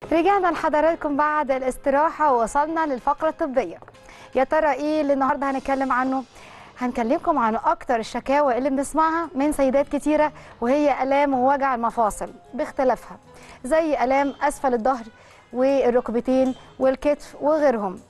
رجعنا لحضراتكم بعد الاستراحة ووصلنا للفقرة الطبية يا ترى ايه اللي النهاردة هنتكلم عنه هنكلمكم عن اكتر الشكاوى اللي بنسمعها من سيدات كتيرة وهي الام ووجع المفاصل باختلافها زي الام اسفل الظهر والركبتين والكتف وغيرهم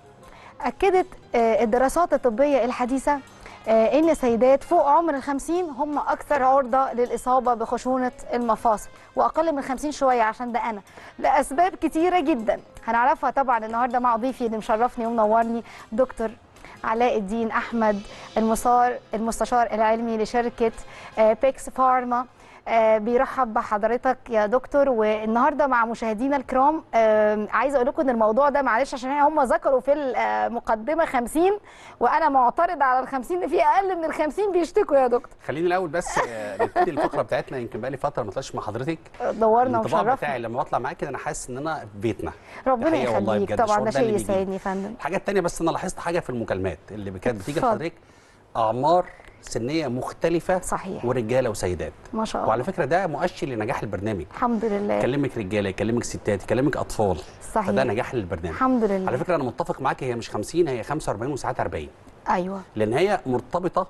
أكدت آه، الدراسات الطبية الحديثة آه، إن سيدات فوق عمر الخمسين هم أكثر عرضة للإصابة بخشونة المفاصل وأقل من خمسين شوية عشان ده أنا لأسباب كتيرة جدا هنعرفها طبعا النهاردة مع ضيفي اللي مشرفني ومنورني دكتور علاء الدين أحمد المصار المستشار العلمي لشركة آه، بيكس فارما آه، بيرحب بحضرتك يا دكتور والنهارده مع مشاهدينا الكرام آه، عايزه اقول لكم ان الموضوع ده معلش عشان هم ذكروا في المقدمه 50 وانا معترض على ال 50 في اقل من ال 50 بيشتكوا يا دكتور خليني الاول بس آه، نبتدي الفقره بتاعتنا يمكن بقى لي فتره ما طلعتش مع حضرتك دورنا الانطباع بتاعي وشرفنا لما بطلع معاك كده انا حاسس ان انا في بيتنا ربنا الحقيقة والله يخليك بجد طبعا الشعور ده ده اللي شيء بيجيلي. يسعدني يا فندم الحاجه الثانيه بس انا لاحظت حاجه في المكالمات اللي كانت بتيجي اتفضل. لحضرتك اعمار سنيه مختلفه صحيح. ورجاله وسيدات ما شاء الله وعلى فكره ده مؤشر لنجاح البرنامج الحمد لله يكلمك رجاله يكلمك ستات يكلمك اطفال صحيح. فده نجاح للبرنامج الحمد لله على فكره انا متفق معاك هي مش 50 هي 45 وساعات 40 ايوه لان هي مرتبطه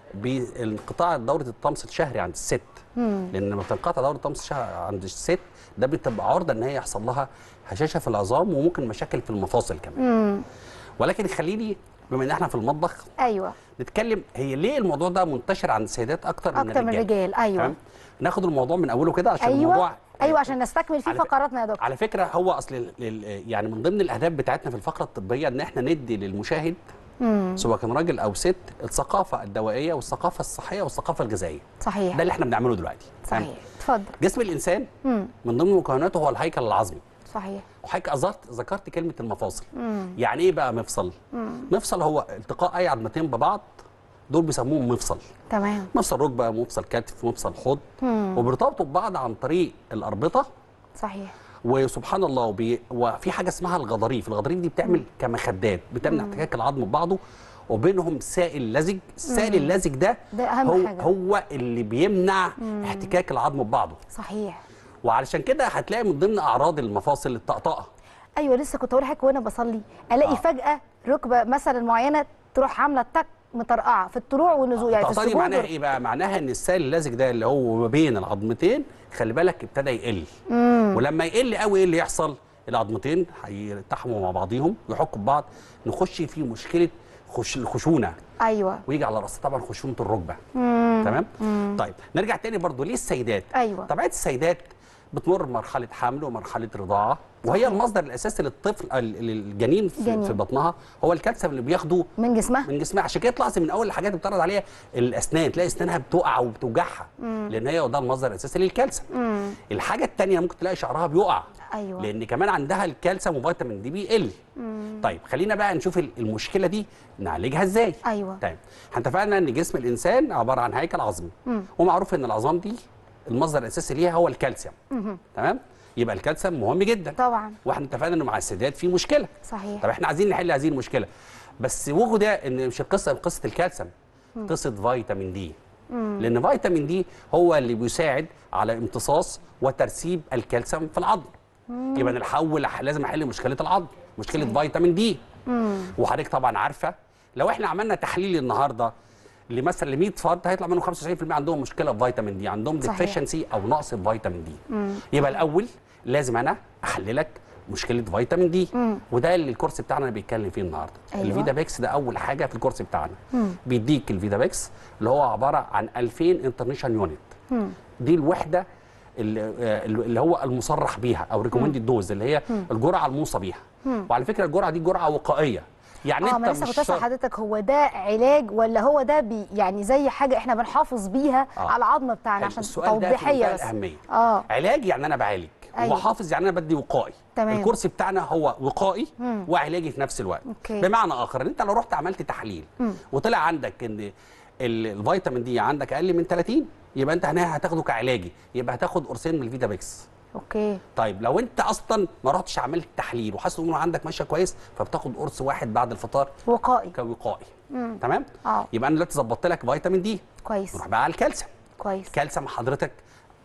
بانقطاع دوره الطمس الشهري عند الست مم. لان لما بتنقطع دوره الطمس الشهري عند الست ده بتبقى عرضه ان هي يحصل لها هشاشه في العظام وممكن مشاكل في المفاصل كمان مم. ولكن خليني بما ان احنا في المطبخ ايوه نتكلم هي ليه الموضوع ده منتشر عند السيدات اكتر, من اكتر من الرجال الرجال ايوه تمام ناخد الموضوع من اوله كده عشان ايوه الموضوع ايوه عشان نستكمل فيه على فك- فقراتنا يا دكتور على فكره هو اصل ال- ال- يعني من ضمن الاهداف بتاعتنا في الفقره الطبيه ان احنا ندي للمشاهد مم. سواء كان راجل او ست الثقافه الدوائيه والثقافه الصحيه والثقافه الغذائيه صحيح ده اللي احنا بنعمله دلوقتي تمام؟ صحيح اتفضل جسم الانسان مم. من ضمن مكوناته هو الهيكل العظمي صحيح وحضرتك أذرت ذكرت كلمه المفاصل مم. يعني ايه بقى مفصل مفصل هو التقاء اي عظمتين ببعض دول بيسموهم مفصل تمام مفصل ركبه مفصل كتف مفصل حوض مم. وبيرتبطوا ببعض عن طريق الاربطه صحيح وسبحان الله وبي... وفي حاجه اسمها الغضاريف الغضاريف دي بتعمل كمخدات بتمنع احتكاك العظم ببعضه وبينهم سائل لزج السائل اللزج ده ده أهم هو حاجة. هو اللي بيمنع احتكاك العظم ببعضه صحيح وعلشان كده هتلاقي من ضمن اعراض المفاصل الطقطقه ايوه لسه كنت اقول لحضرتك وانا بصلي الاقي آه. فجاه ركبه مثلا معينه تروح عامله تك مطرقعه في الطلوع والنزول يعني في الطقطقه دي السجود معناها وال- ايه بقى معناها ان السائل اللزج ده اللي هو ما بين العظمتين خلي بالك ابتدى يقل مم. ولما يقل قوي ايه اللي يحصل العظمتين هيلتحموا مع بعضيهم ويحكوا ببعض نخش في مشكله خش الخشونه ايوه ويجي على راسها طبعا خشونه الركبه مم. تمام طيب نرجع تاني برضو ليه السيدات أيوة. طبيعه السيدات بتمر بمرحله حمل ومرحله رضاعه وهي المصدر الاساسي للطفل ال- للجنين في, جنين. في بطنها هو الكالسيوم اللي بياخده من جسمها من جسمها عشان كده تلاحظي من اول الحاجات اللي بتعرض عليها الاسنان تلاقي اسنانها بتقع وبتوجعها لان هي ده المصدر الاساسي للكالسيوم مم. الحاجه الثانيه ممكن تلاقي شعرها بيقع ايوه لان كمان عندها الكالسيوم وفيتامين دي بيقل طيب خلينا بقى نشوف ال- المشكله دي نعالجها ازاي ايوه طيب احنا اتفقنا ان جسم الانسان عباره عن هيكل عظمي ومعروف ان العظام دي المصدر الاساسي ليها هو الكالسيوم تمام يبقى الكالسيوم مهم جدا طبعا واحنا اتفقنا انه مع السيدات في مشكله صحيح طب احنا عايزين نحل هذه المشكله بس وجود ده ان مش القصه قصه الكالسيوم قصه فيتامين دي لان فيتامين دي هو اللي بيساعد على امتصاص وترسيب الكالسيوم في العظم يبقى انا الاول لازم احل مشكله العظم مشكله فيتامين دي وحضرتك طبعا عارفه لو احنا عملنا تحليل النهارده لمثلا ل 100 فرد هيطلع منهم 95% عندهم مشكله في فيتامين دي عندهم صحيح. ديفيشنسي او نقص في فيتامين دي يبقى الاول لازم انا احللك مشكله فيتامين دي وده اللي الكورس بتاعنا بيتكلم فيه النهارده أيوة. الفيدا بيكس ده اول حاجه في الكورس بتاعنا بيديك الفيدا بيكس اللي هو عباره عن 2000 انترناشونال يونت دي الوحده اللي آه، اللي هو المصرح بيها او ريكومندد دوز اللي هي الجرعه الموصى بيها وعلى فكره الجرعه دي جرعه وقائيه يعني اه انت ما لسه مش كنت اسال شرط- حضرتك هو ده علاج ولا هو ده بي يعني زي حاجه احنا بنحافظ بيها آه. على العظم بتاعنا عشان السؤال ده في توضيحيه منتهى بس الاهميه اه علاج يعني انا بعالج أيوة. وحافظ يعني انا بدي وقائي تمام. الكورس بتاعنا هو وقائي وعلاجي في نفس الوقت أوكي. بمعنى اخر ان انت لو رحت عملت تحليل وطلع عندك ان ال- الفيتامين دي عندك اقل من 30 يبقى انت هنا هتاخده كعلاجي يبقى هتاخد قرصين من الفيتا بيكس اوكي طيب لو انت اصلا ما رحتش عملت تحليل وحاسس ان عندك ماشيه كويس فبتاخد قرص واحد بعد الفطار وقائي كوقائي تمام اه يبقى انا دلوقتي ظبطت لك فيتامين دي كويس نروح بقى على الكالسيوم كويس الكالسيوم حضرتك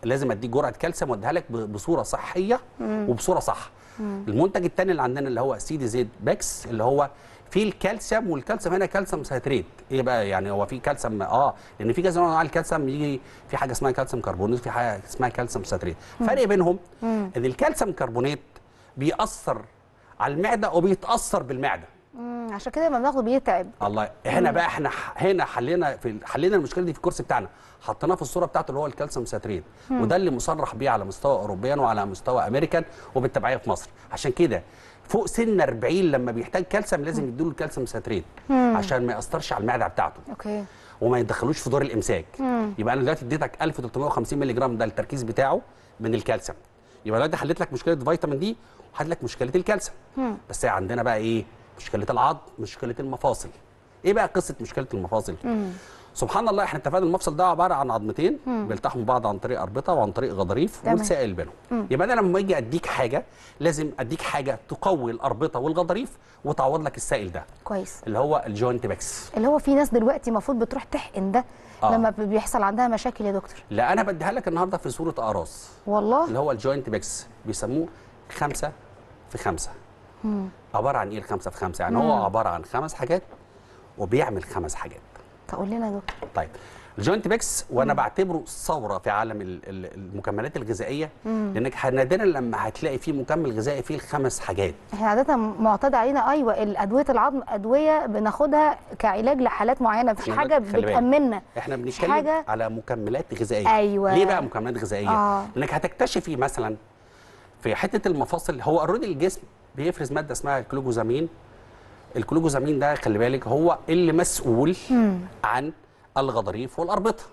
لازم اديك جرعه كالسيوم واديها لك ب- بصوره صحيه وبصوره صح المنتج الثاني اللي عندنا اللي هو سي دي زد باكس اللي هو فيه الكالسيوم والكالسيوم هنا كالسيوم سيتريت ايه بقى يعني هو في كالسيوم اه لان في كذا نوع من انواع الكالسيوم يجي في حاجه اسمها كالسيوم كربونات في حاجه اسمها كالسيوم سيتريت فرق بينهم ان الكالسيوم كربونات بيأثر على المعده وبيتأثر بالمعده مم. عشان كده لما بناخده بيتعب الله هنا بقى احنا ح- هنا حلينا في حلينا المشكله دي في الكورس بتاعنا حطيناه في الصوره بتاعته اللي هو الكالسيوم ساترين وده اللي مصرح بيه على مستوى اوروبيا وعلى مستوى امريكان وبالتبعيه في مصر عشان كده فوق سن 40 لما بيحتاج كالسيوم لازم يديله الكالسيوم ساترين عشان ما ياثرش على المعده بتاعته اوكي وما يدخلوش في دور الامساك يبقى انا دلوقتي اديتك 1350 مللي جرام ده التركيز بتاعه من الكالسيوم يبقى دلوقتي حليت لك مشكله فيتامين دي وحلت لك مشكله الكالسيوم بس هي عندنا بقى ايه مشكله العظم مشكله المفاصل ايه بقى قصه مشكله المفاصل سبحان الله احنا اتفقنا المفصل ده عباره عن عظمتين بيلتحموا بعض عن طريق اربطه وعن طريق غضاريف تمام. والسائل بينهم يبقى انا لما اجي اديك حاجه لازم اديك حاجه تقوي الاربطه والغضاريف وتعوض لك السائل ده كويس اللي هو الجوينت باكس اللي هو في ناس دلوقتي المفروض بتروح تحقن ده آه. لما بيحصل عندها مشاكل يا دكتور لا انا بديها لك النهارده في صوره اقراص والله اللي هو الجوينت باكس بيسموه خمسة في خمسة عبارة عن ايه الخمسة في خمسة يعني هو عبارة عن خمس حاجات وبيعمل خمس حاجات تقول لنا يا دكتور طيب الجوينت باكس وانا بعتبره ثوره في عالم ال- ال- المكملات الغذائيه لانك نادرا لما هتلاقي فيه مكمل غذائي فيه الخمس حاجات احنا عاده معتاد علينا ايوه الادويه العظم ادويه بناخدها كعلاج لحالات معينه مفيش خلي حاجه بالك- خلي بالك. بتامننا احنا مش بنتكلم حاجة- على مكملات غذائيه أيوة. ليه بقى مكملات غذائيه آه. لانك هتكتشفي مثلا في حته المفاصل هو اوريدي الجسم بيفرز ماده اسمها الكلوجوزامين الكلوجوزامين ده خلي بالك هو اللي مسؤول عن الغضاريف والاربطه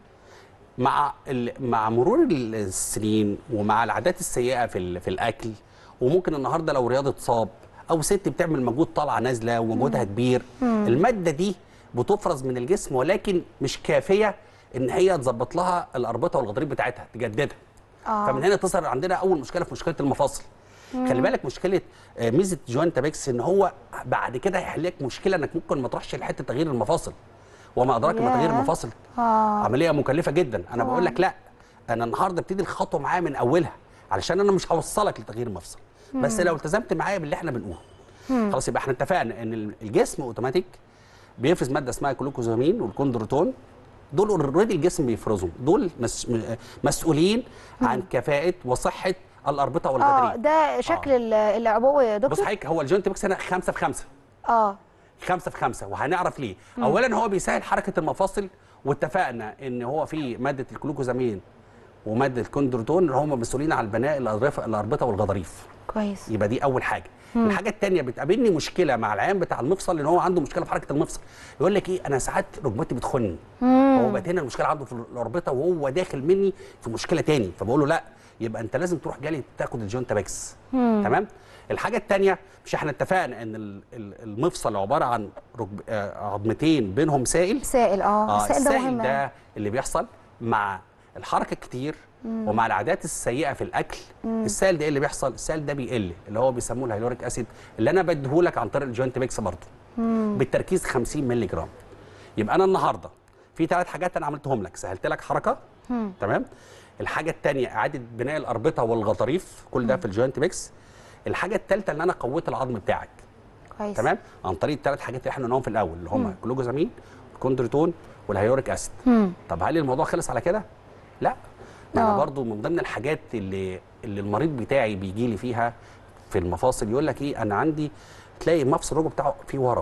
مع ال- مع مرور ال- السنين ومع العادات السيئه في ال- في الاكل وممكن النهارده لو رياضه صاب او ست بتعمل مجهود طالعه نازله ومجهودها كبير الماده دي بتفرز من الجسم ولكن مش كافيه ان هي تظبط لها الاربطه والغضاريف بتاعتها تجددها آه. فمن هنا تظهر عندنا اول مشكله في مشكله المفاصل خلي بالك مشكله آه، ميزه جوانتا باكس ان هو بعد كده هيحل لك مشكله انك ممكن ما تروحش لحته تغيير المفاصل وما ادراك ما تغيير ياه. المفاصل آه. عمليه مكلفه جدا انا بقول لك لا انا النهارده ابتدي الخطوه معايا من اولها علشان انا مش هوصلك لتغيير المفصل بس لو التزمت معايا باللي احنا بنقوله خلاص يبقى احنا اتفقنا ان الجسم اوتوماتيك بيفرز ماده اسمها الجلوكوزامين والكوندروتون دول اوريدي الجسم بيفرزهم دول مس مسؤولين عن كفاءه وصحه الاربطه اه والغضاريف ده شكل ال- العبوه يا بص دكتور حضرتك هو الجوينت بيكس هنا خمسه في خمسه اه خمسة في خمسة وهنعرف ليه أولا هو بيسهل حركة المفاصل واتفقنا إن هو في مادة الجلوكوزامين ومادة الكوندروتون اللي هم مسؤولين عن البناء الأربطة الأربطة والغضاريف كويس يبقى دي أول حاجة الحاجة التانية بتقابلني مشكلة مع العيان بتاع المفصل إن هو عنده مشكلة في حركة المفصل يقول لك إيه أنا ساعات ركبتي بتخني هو بقت هنا المشكلة عنده في الأربطة وهو داخل مني في مشكلة تاني فبقول له لا يبقى أنت لازم تروح جالي تاخد الجونتا باكس تمام الحاجة التانية مش احنا اتفقنا ان ال- ال- المفصل عبارة عن ركب آه، عظمتين بينهم سائل سائل اه اه السائل ده السائل مهم ده اللي بيحصل مع الحركه الكتير ومع العادات السيئه في الاكل السائل ده ايه اللي بيحصل السائل ده بيقل اللي هو بيسموه الهيلوريك اسيد اللي انا بديهولك عن طريق الجوينت ميكس برضه بالتركيز 50 مللي جرام يبقى انا النهارده في ثلاث حاجات انا عملتهم لك سهلت لك حركه تمام الحاجه الثانيه اعاده بناء الاربطه والغضاريف كل ده في الجوينت ميكس الحاجه الثالثه ان انا قويت العظم بتاعك كويس تمام عن طريق الثلاث حاجات اللي احنا قلناهم في الاول اللي هم الجلوكوزامين الكوندروتون والهيوريك اسيد طب هل الموضوع خلص على كده لا ما انا آه. برضو من ضمن الحاجات اللي اللي المريض بتاعي بيجي لي فيها في المفاصل يقول لك ايه انا عندي تلاقي مفصل الركبه بتاعه فيه ورم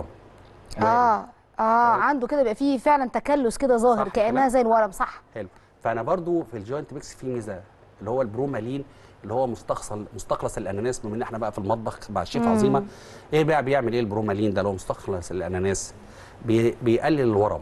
اه اه عنده كده بيبقى فيه فعلا تكلس كده ظاهر صح كانها كده؟ زي الورم صح حلو فانا برضو في الجوينت ميكس في ميزه اللي هو البرومالين اللي هو مستخلص مستخلص الاناناس بما ان احنا بقى في المطبخ مع الشيف عظيمه ايه بقى بيعمل ايه البرومالين ده اللي هو مستخلص الاناناس بي بيقلل الورم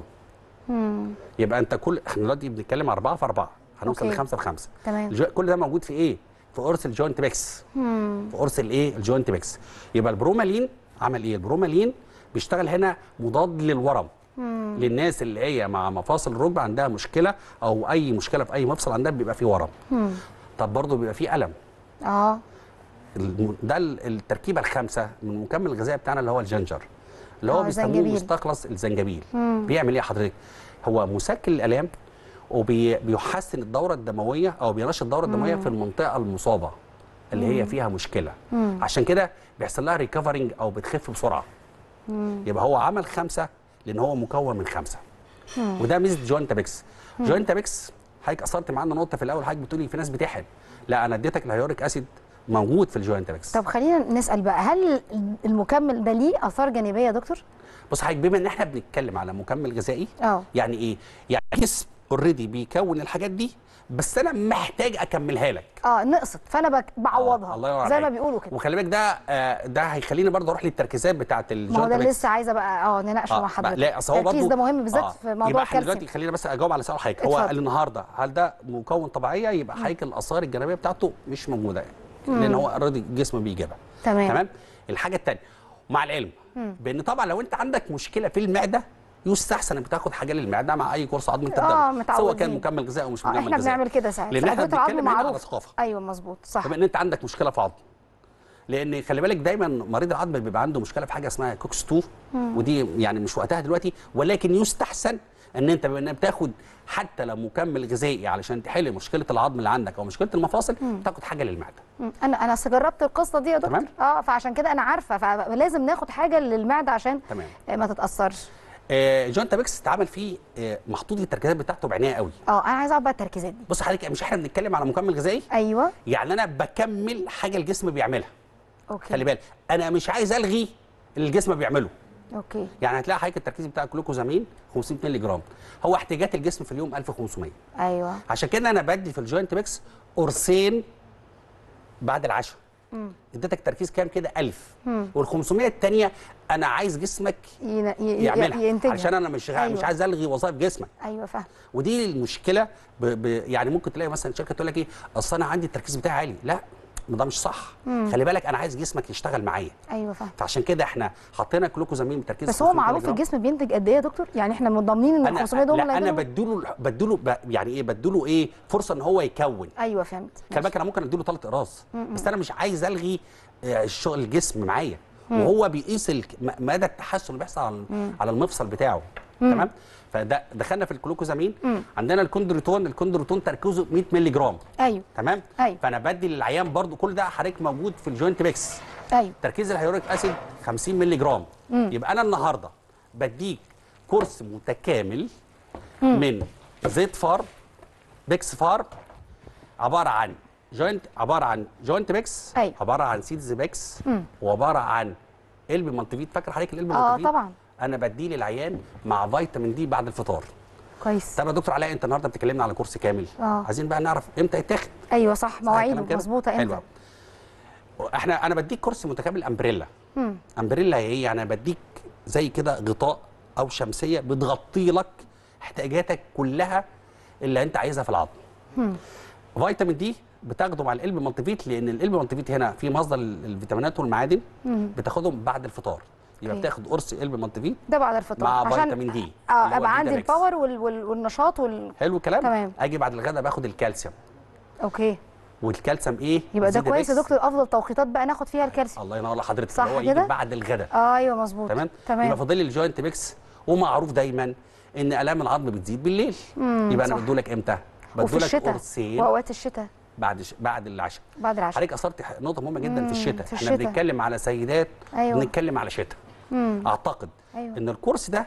يبقى انت كل احنا دلوقتي بنتكلم اربعه في اربعه هنوصل أوكي. لخمسه في خمسه تمام. الجو... كل ده موجود في ايه؟ في قرص الجوينت ميكس في قرص الايه؟ الجوينت ميكس يبقى البرومالين عمل ايه؟ البرومالين بيشتغل هنا مضاد للورم للناس اللي هي مع مفاصل الركبه عندها مشكله او اي مشكله في اي مفصل عندها بيبقى فيه ورم طب برضه بيبقى فيه الم اه الم- ده ال- التركيبه الخامسه من المكمل الغذائي بتاعنا اللي هو الجنجر اللي هو آه، بيسموه زنجبيل. مستخلص الزنجبيل بيعمل ايه حضرتك هو مسكن الالام وبيحسن الدوره الدمويه او بينشط الدوره الدمويه في المنطقه المصابه اللي هي فيها مشكله عشان كده بيحصل لها ريكفرنج او بتخف بسرعه يبقى هو عمل خمسه لان هو مكون من خمسه وده ميزه جوينت بيكس جوينت بيكس حضرتك اثرت معانا نقطه في الاول حضرتك بتقولي في ناس بتحقن لا انا اديتك الهيوريك اسيد موجود في الجوينت بيكس طب خلينا نسال بقى هل المكمل ده ليه اثار جانبيه يا دكتور بص حضرتك بما ان احنا بنتكلم على مكمل غذائي اه يعني ايه يعني الجسم اوريدي بيكون الحاجات دي بس انا محتاج اكملها لك اه نقصت فانا بك- بعوضها آه، الله ينور زي ما عليك. بيقولوا كده وخلي بالك ده آه ده هيخليني برضه اروح للتركيزات بتاعه ما هو الجوينت ده اللي بيكس لسه عايزه بقى اه نناقشه مع حضرتك لا اصل هو التركيز برضه ده مهم بالذات في موضوع يبقى احنا الكالسيوم دلوقتي خلينا بس اجاوب على سؤال حضرتك هو اتفضل. النهارده هل ده مكون طبيعيه يبقى حضرتك الاثار الجانبيه بتاعته مش موجوده لان هو اوريدي الجسم بيجيبها تمام. تمام الحاجه الثانيه مع العلم بان طبعا لو انت عندك مشكله في المعده يستحسن انك تاخد حاجه للمعده مع اي كورس عظمي انت آه، بتاخده. سواء متعودين. كان مكمل غذائي او مش آه مكمل احنا غذائي بنعمل كده ساعات لان احنا فأدوية العظم بنتكلم هنا على معروف. ثقافه ايوه مظبوط صح بما ان انت عندك مشكله في عظم لان خلي بالك دايما مريض العظم بيبقى عنده مشكله في حاجه اسمها كوكس 2 ودي يعني مش وقتها دلوقتي ولكن يستحسن ان انت بما انك بتاخد حتى لو مكمل غذائي علشان تحل مشكله العظم اللي عندك او مشكله المفاصل تاخد حاجه للمعده مم. انا انا أصل جربت القصه دي يا دكتور تمام. اه فعشان كده انا عارفه فلازم ناخد حاجه للمعده عشان تمام. آه، ما تتاثرش آه جونتا بيكس اتعمل فيه آه محطوط التركيزات بتاعته بعنايه قوي اه انا عايزه اعرف بقى التركيزات دي بص حضرتك مش احنا بنتكلم على مكمل غذائي ايوه يعني انا بكمل حاجه الجسم بيعملها اوكي خلي بالك انا مش عايز الغي اللي الجسم بيعمله اوكي يعني هتلاقي حضرتك التركيز بتاع الجلوكوزامين 500 مللي جرام هو احتياجات الجسم في اليوم 1500 ايوه عشان كده انا بدي في الجوينت ميكس قرصين بعد العشاء اديتك تركيز كام كده 1000 وال 500 الثانيه انا عايز جسمك ين... ي... ي... يعملها ينتجها عشان انا مش أيوة. مش عايز الغي وظائف جسمك ايوه فاهم ودي المشكله ب... ب... يعني ممكن تلاقي مثلا شركه تقول لك ايه اصل انا عندي التركيز بتاعي عالي لا ما ده مش صح خلي بالك انا عايز جسمك يشتغل معايا ايوه فاهم فعشان كده احنا حطينا جلوكوزامين بتركيز بس هو 500 معروف مللي جرام. الجسم بينتج قد ايه يا دكتور يعني احنا مضامنين ان ال انا 500 دول لا اللي انا هيجيبوا؟ بديله بديله ب- يعني ايه بديله ايه فرصه ان هو يكون ايوه فهمت خلي بالك انا ممكن اديله ثلاث اقراص بس انا مش عايز الغي آه، الشغل الجسم معايا وهو بيقيس الك- م- مدى التحسن اللي بيحصل على على المفصل بتاعه تمام فده دخلنا في الجلوكوزامين عندنا الكوندروتون الكوندروتون تركيزه 100 مللي جرام ايوه تمام أيوة. فانا بدي للعيان برضو كل ده حضرتك موجود في الجوينت ميكس ايوه تركيز الهيوريك اسيد 50 مللي جرام يبقى انا النهارده بديك كورس متكامل من زيت فار بيكس فار عباره عن جوينت عباره عن جوينت بيكس أيوة. عباره عن سيدز بيكس وعباره عن قلب مالتيفيت فاكر حضرتك القلب اه مالتيفيت طبعا انا بديه للعيان مع فيتامين دي بعد الفطار كويس طب يا دكتور علاء انت النهارده بتكلمنا على كورس كامل آه. عايزين بقى نعرف امتى يتاخد ايوه صح الكلام مواعيده كده؟ مظبوطه حلو امتى أوي. احنا انا بديك كورس متكامل امبريلا امبريلا هي ايه يعني أنا بديك زي كده غطاء او شمسيه بتغطي لك احتياجاتك كلها اللي انت عايزها في العظم فيتامين دي بتاخده مع القلب مالتيفيت لان القلب مالتيفيت هنا في مصدر ال- الفيتامينات والمعادن بتاخدهم بعد الفطار يبقى أوكي. بتاخد قرص قلب مالتيفيت ده بعد الفطار مع عشان فيتامين دي اللي اه هو ابقى عندي الفيتاميكس. الباور وال... وال... والنشاط وال... حلو الكلام تمام. اجي بعد الغداء باخد الكالسيوم اوكي والكالسيوم ايه يبقى ده زيد كويس يا بيكس. دكتور افضل توقيتات بقى ناخد فيها الكالسيوم الله ينور لحضرتك صح اللي هو كده؟ يجي بعد الغداء اه ايوه مظبوط تمام تمام يبقى فاضل لي الجوينت ميكس ومعروف دايما ان الام العظم بتزيد بالليل يبقى انا صح. بدولك امتى وفي بدولك الشتاء قرصين واوقات الشتاء بعد ش... بعد العشاء بعد العشاء حضرتك اثرت ح- نقطه مهمه جدا مم، في الشتاء في احنا الشتاء. بنتكلم على سيدات أيوة. بنتكلم على شتاء مم. اعتقد أيوة. ان الكورس ده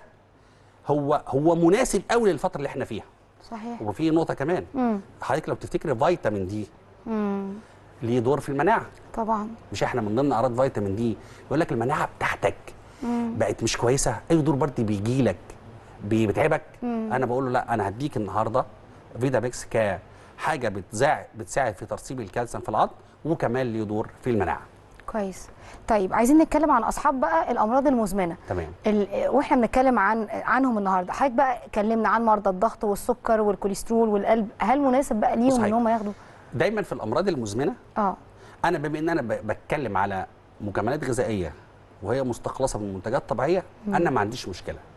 هو هو مناسب قوي للفتره اللي احنا فيها صحيح وفي نقطه كمان مم. حضرتك لو تفتكري فيتامين دي مم. ليه دور في المناعه طبعا مش احنا من ضمن اعراض فيتامين دي يقول لك المناعه بتاعتك بقت مش كويسه اي دور برد بيجي لك بيتعبك انا بقول له لا انا هديك النهارده فيدا ميكس كحاجه بتساعد بتساعد في ترسيب الكالسيوم في العظم وكمان ليه دور في المناعه كويس طيب عايزين نتكلم عن اصحاب بقى الامراض المزمنه تمام ال... واحنا بنتكلم عن عنهم النهارده حضرتك بقى اتكلمنا عن مرضى الضغط والسكر والكوليسترول والقلب هل مناسب بقى ليهم صحيح. ان هم ياخدوا دايما في الامراض المزمنه اه انا بما ان انا ب- بتكلم على مكملات غذائيه وهي مستخلصه من منتجات طبيعيه انا ما عنديش مشكله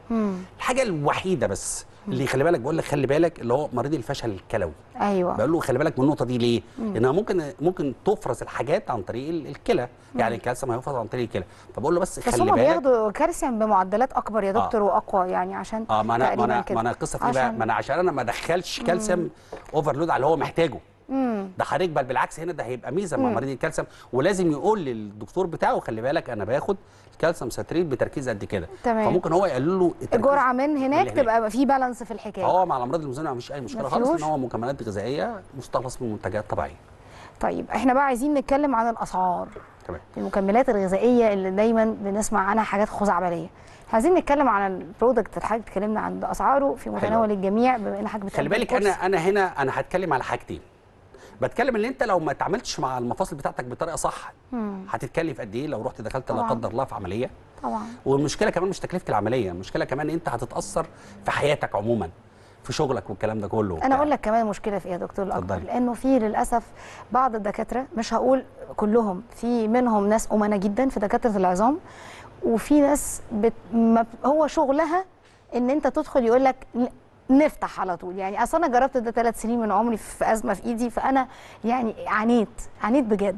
الحاجه الوحيده بس اللي خلي بالك بقول لك خلي بالك اللي هو مريض الفشل الكلوي ايوه بقول له خلي بالك من النقطه دي ليه؟ لانها ممكن ممكن تفرز الحاجات عن طريق ال- الكلى يعني الكالسيوم هيفرز عن طريق الكلى فبقول له بس بس خلي هم بالك بياخدوا كالسيوم بمعدلات اكبر يا دكتور واقوى يعني عشان اه ما انا ما تقريباً انا كده. ما انا القصه في ايه بقى؟ عشان- ما انا عشان انا ما ادخلش كالسيوم اوفرلود على اللي هو محتاجه ده حضرتك بل بالعكس هنا ده هيبقى ميزه مع مريض الكالسيوم ولازم يقول للدكتور بتاعه خلي بالك انا باخد الكالسيوم ساتريت بتركيز قد كده تمام. فممكن هو يقلل له التركيز الجرعه من هناك اللي تبقى في بالانس في الحكايه هو مع الامراض المزمنه مفيش اي مشكله خالص مفيهوش؟ ان هو مكملات غذائيه مستخلص من منتجات طبيعيه طيب احنا بقى عايزين نتكلم عن الاسعار تمام المكملات الغذائيه اللي دايما بنسمع عنها حاجات خزعبليه عايزين نتكلم عن البرودكت اللي حضرتك اتكلمنا عن اسعاره في متناول الجميع بما ان حضرتك خلي بتقدم بالك كورس. انا انا هنا انا هتكلم على حاجتين بتكلم ان انت لو ما اتعاملتش مع المفاصل بتاعتك بطريقه صح هتتكلف قد ايه لو رحت دخلت لا طبعاً. قدر الله في عمليه طبعا والمشكله كمان مش تكلفه العمليه المشكله كمان انت هتتاثر في حياتك عموما في شغلك والكلام ده كله انا اقول لك كمان مشكله في ايه يا دكتور الاكبر اتفضلي. لانه في للاسف بعض الدكاتره مش هقول كلهم في منهم ناس امنا جدا في دكاتره العظام وفي ناس بت... ما... هو شغلها ان انت تدخل يقول لك ن- نفتح على طول يعني اصل انا جربت ده ثلاث سنين من عمري في ازمه في ايدي فانا يعني عانيت عانيت بجد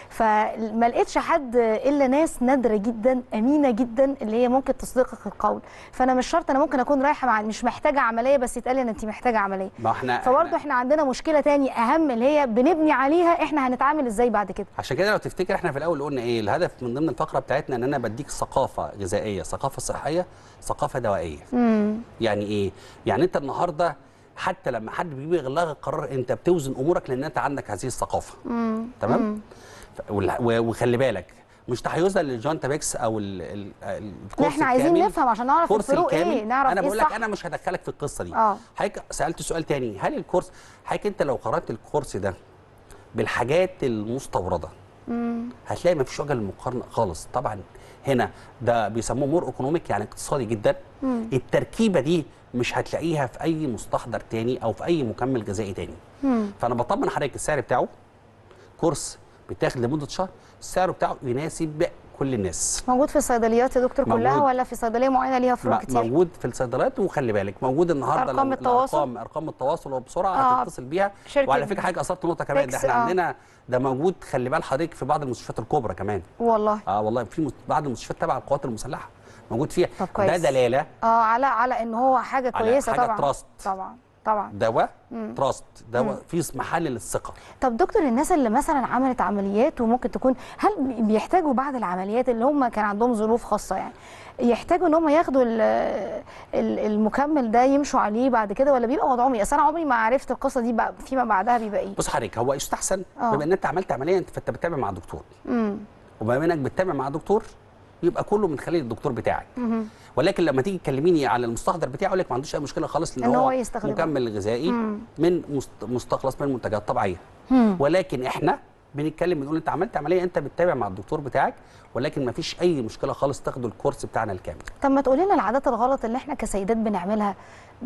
فما لقيتش حد الا ناس نادره جدا امينه جدا اللي هي ممكن تصدقك القول فانا مش شرط انا ممكن اكون رايحه مع مش محتاجه عمليه بس يتقال لي ان انت محتاجه عمليه ما احنا فبرضه احنا عندنا مشكله تاني اهم اللي هي بنبني عليها احنا هنتعامل ازاي بعد كده عشان كده لو تفتكر احنا في الاول قلنا ايه الهدف من ضمن الفقره بتاعتنا ان انا بديك ثقافه غذائيه ثقافه صحيه ثقافه دوائيه امم يعني ايه يعني انت النهارده حتى لما حد بيجي يغلق القرار انت بتوزن امورك لان انت عندك هذه الثقافه تمام ف- وال- و- وخلي بالك مش تحيزا للجونتا بيكس او ال- ال- لا الكورس احنا عايزين الكامل. نفهم عشان نعرف الكورس الفروق الكامل ايه نعرف انا ايه بقول لك الصح انا مش هدخلك في القصه دي اه. حضرتك سالت سؤال تاني هل الكورس حضرتك انت لو قرات الكورس ده بالحاجات المستورده هتلاقي ما فيش وجه للمقارنه خالص طبعا هنا ده بيسموه مور ايكونوميك يعني اقتصادي جدا التركيبه دي مش هتلاقيها في اي مستحضر تاني او في اي مكمل غذائي تاني فانا بطمن حضرتك السعر بتاعه كورس بيتاخد لمده شهر السعر بتاعه يناسب كل الناس موجود في الصيدليات يا دكتور كلها موجود. ولا في صيدليه معينه ليها فروع م- كتير موجود في الصيدليات وخلي بالك موجود النهارده أرقام لو- التواصل؟ الارقام ارقام التواصل وبسرعه آه، هتتصل بيها شركة وعلى فكره حضرتك اثرت نقطه كمان ده بيكس، احنا آه. عندنا ده موجود خلي بال حضرتك في بعض المستشفيات الكبرى كمان والله اه والله في مست- بعض المستشفيات تبع القوات المسلحه موجود فيها طب كويس. ده دلاله اه على على ان هو حاجه على كويسه حاجة طبعا تراست. طبعا طبعا دواء تراست دواء في محل للثقه طب دكتور الناس اللي مثلا عملت عمليات وممكن تكون هل بي- بيحتاجوا بعد العمليات اللي هم كان عندهم ظروف خاصه يعني يحتاجوا ان هم ياخدوا ال- ال- المكمل ده يمشوا عليه بعد كده ولا بيبقى وضعهم ايه؟ اصل انا عمري ما عرفت القصه دي بقى فيما بعدها بيبقى ايه؟ بص حضرتك هو يستحسن آه. بما ان انت عملت عمليه انت فانت بتتابع مع دكتور امم وبما انك بتتابع مع دكتور يبقى كله من خلال الدكتور بتاعك ولكن لما تيجي تكلميني على المستحضر بتاعه اقول لك ما عندوش اي مشكله خالص لان إن هو هو يستخدمه. مكمل غذائي من مست- مستخلص من منتجات طبيعيه ولكن احنا بنتكلم بنقول انت عملت عمليه انت بتتابع مع الدكتور بتاعك ولكن ما فيش اي مشكله خالص تاخدوا الكورس بتاعنا الكامل طب ما تقولي لنا العادات الغلط اللي احنا كسيدات بنعملها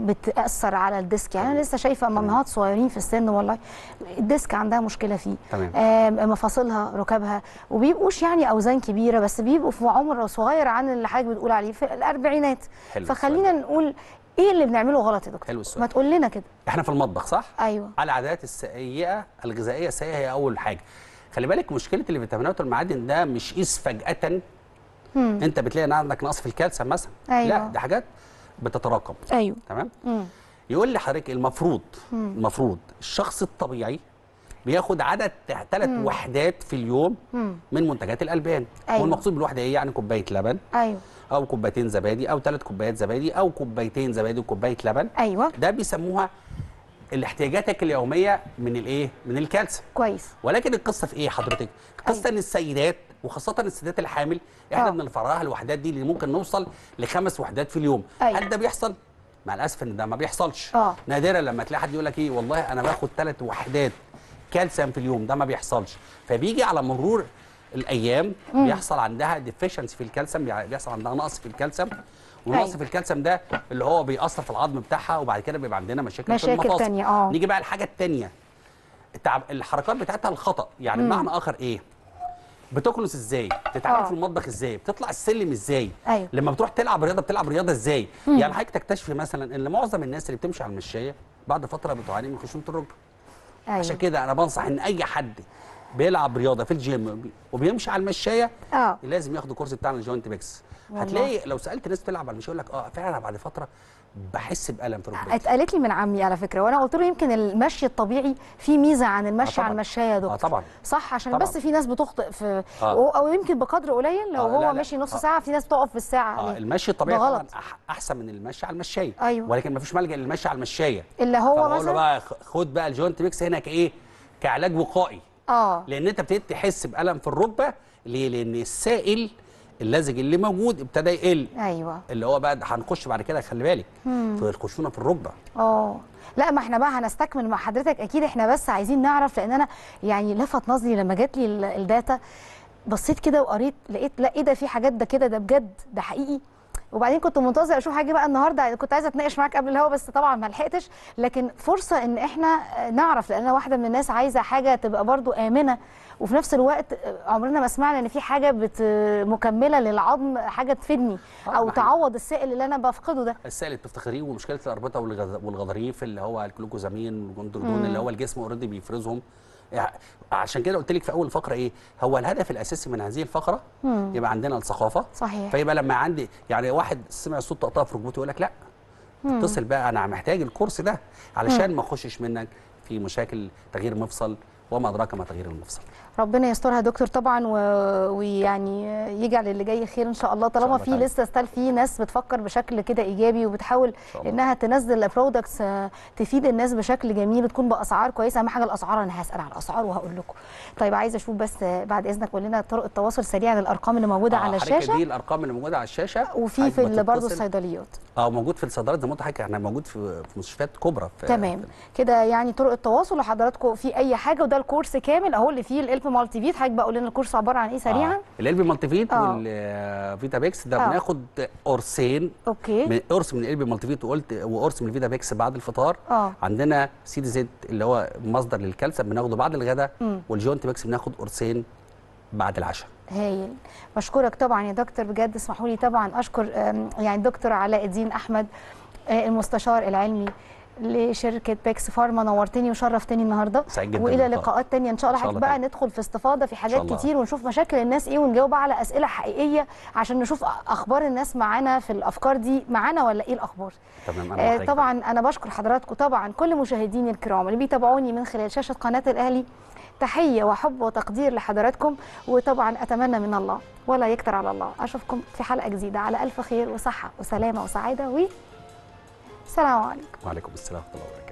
بتاثر على الديسك يعني انا لسه شايفه مامهات صغيرين في السن والله الديسك عندها مشكله فيه تمام. آم، مفاصلها ركبها وبيبقوش يعني اوزان كبيره بس بيبقوا في عمر صغير عن اللي حضرتك بتقول عليه في الاربعينات حلو فخلينا نقول ايه اللي بنعمله غلط يا دكتور حلو السؤال. ما تقول لنا كده احنا في المطبخ صح ايوه على العادات السيئه الغذائيه السيئه هي اول حاجه خلي بالك مشكله الفيتامينات والمعادن ده مش قيس فجاه مم. انت بتلاقي ان عندك نقص في الكالسيوم مثلا أيوة. لا دي حاجات بتتراكم ايوه تمام مم. يقول لي حضرتك المفروض المفروض الشخص الطبيعي بياخد عدد ثلاث وحدات في اليوم من منتجات الالبان أيوة. والمقصود بالوحده ايه يعني كوبايه لبن ايوه او كوبايتين زبادي او ثلاث كوبايات زبادي او كوبايتين زبادي وكوبايه لبن ايوه ده بيسموها الاحتياجاتك اليوميه من الايه من الكالسيوم كويس ولكن القصه في ايه حضرتك القصه أيوة. ان السيدات وخاصه السيدات الحامل احنا آه. بنفرغها الوحدات دي اللي ممكن نوصل لخمس وحدات في اليوم أيوة. هل ده بيحصل مع الاسف ان ده ما بيحصلش آه. نادرا لما تلاقي حد يقول لك ايه والله انا باخد ثلاث وحدات كالسيوم في اليوم ده ما بيحصلش فبيجي على مرور الايام بيحصل عندها ديفيشنسي في الكالسيوم بيع- بيحصل عندها نقص في الكالسيوم ونقص أيوة. في الكالسيوم ده اللي هو بيأثر في العظم بتاعها وبعد كده بيبقى عندنا مشاكل, مشاكل في المفاصل تانية، آه. نيجي بقى الحاجه الثانيه التعب الحركات بتاعتها الخطا يعني بمعنى اخر ايه بتكنس ازاي بتتعامل آه. في المطبخ ازاي بتطلع السلم ازاي أيوة. لما بتروح تلعب رياضه بتلعب رياضه ازاي يعني حضرتك تكتشفي مثلا ان معظم الناس اللي بتمشي على المشايه بعد فتره بتعاني من خشونه الركبه ايوه عشان كده انا بنصح ان اي حد بيلعب رياضه في الجيم وبيمشي على المشايه اه لازم ياخد الكورس بتاعنا الجوينت بيكس والله. هتلاقي لو سالت ناس بتلعب على المشايه يقول لك اه فعلا بعد فتره بحس بالم في ركبتي اتقالت لي من عمي على فكره وانا قلت له يمكن المشي الطبيعي فيه ميزه عن المشي طبعاً. على المشايه يا دكتور اه طبعا صح عشان طبعاً. بس في ناس بتخطئ في آه. او, أو يمكن بقدر قليل لو آه، هو لا، لا. مشي نص آه. ساعه في ناس بتقف بالساعه اه عليه المشي الطبيعي ده طبعا غلط. أح- احسن من المشي على المشايه أيوة. ولكن مفيش ملجا للمشي على المشايه اللي هو فبقول له مثلا بقى خ- خد بقى الجوينت ميكس هنا كايه كعلاج وقائي اه لان انت ابتديت تحس بالم في الركبه ليه لان السائل اللزج اللي موجود ابتدى يقل ايوه اللي هو بقى هنخش بعد كده خلي بالك في الخشونه في الركبه اه لا ما احنا بقى هنستكمل مع حضرتك اكيد احنا بس عايزين نعرف لان انا يعني لفت نظري لما جات لي ال- الداتا بصيت كده وقريت لقيت لا ايه ده في حاجات ده كده ده بجد ده حقيقي وبعدين كنت منتظر اشوف حاجه بقى النهارده كنت عايزه اتناقش معاك قبل الهوا بس طبعا ما لحقتش لكن فرصه ان احنا نعرف لان انا واحده من الناس عايزه حاجه تبقى برضو امنه وفي نفس الوقت عمرنا ما سمعنا ان في حاجه بت مكمله للعظم حاجه تفيدني آه، او ما إحنا- تعوض السائل اللي انا بفقده ده السائل اللي بتفتخريه ومشكله الاربطه والغذ- والغضاريف اللي هو الجلوكوزامين والجندردون اللي هو الجسم اوريدي بيفرزهم يع- عشان كده قلت لك في اول الفقره ايه هو الهدف الاساسي من هذه الفقره يبقى عندنا الثقافه صحيح. فيبقى لما عندي يعني واحد سمع صوت طقطقه في ركبته يقول لك لا اتصل بقى انا محتاج الكورس ده علشان ما اخشش منك في مشاكل تغيير مفصل وما ادراك ما تغيير المفصل ربنا يسترها يا دكتور طبعا و- ويعني يجعل اللي جاي خير ان شاء الله طالما الله في تعالى. لسه ستيل في ناس بتفكر بشكل كده ايجابي وبتحاول شاء الله. انها تنزل برودكتس تفيد الناس بشكل جميل وتكون باسعار كويسه اهم حاجه الاسعار انا هسال على الاسعار وهقول لكم طيب عايزه اشوف بس بعد اذنك قول لنا طرق التواصل سريعا الارقام اللي موجوده آه، على حضرتك الشاشه دي الارقام اللي موجوده على الشاشه وفي حضرتك في ال- برضه بتتصل- الصيدليات اه موجود في الصيدليات زي ما قلت لحضرتك احنا موجود في في مستشفيات كبرى في تمام كده يعني طرق التواصل لحضراتكم في اي حاجه وده الكورس كامل اهو اللي فيه الالف مالتي فيت حضرتك بقى قول لنا الكورس عباره عن ايه سريعا آه. القلب مالتي فيت آه. والفيتا بيكس ده آه. بناخد قرصين اوكي من قرص من القلب مالتي فيت وقلت وقرص من الفيتا بيكس بعد الفطار آه. عندنا سي دي زد اللي هو مصدر للكالسيوم بناخده بعد الغداء مم. والجوينت بيكس بناخد قرصين بعد العشاء هايل بشكرك طبعا يا دكتور بجد اسمحوا لي طبعا اشكر أم، يعني دكتور علاء الدين احمد آه، المستشار العلمي لشركه بيكس فارما نورتني وشرفتني النهارده سعيد جدا والى باللقاء. لقاءات تانية ان شاء الله إن شاء حضرتك الله بقى تعالى. ندخل في استفاضه في حاجات الله. كتير ونشوف مشاكل الناس ايه ونجاوب على اسئله حقيقيه عشان نشوف اخبار الناس معانا في الافكار دي معانا ولا ايه الاخبار تمام انا آه، محتاج طبعا انا بشكر حضراتكم طبعا كل مشاهديني الكرام اللي بيتابعوني من خلال شاشه قناه الاهلي تحيه وحب وتقدير لحضراتكم وطبعا اتمنى من الله ولا يكتر على الله اشوفكم في حلقه جديده على الف خير وصحه وسلامه وسعاده و سلام عليكم وعليكم السلام ورحمه الله وبركاته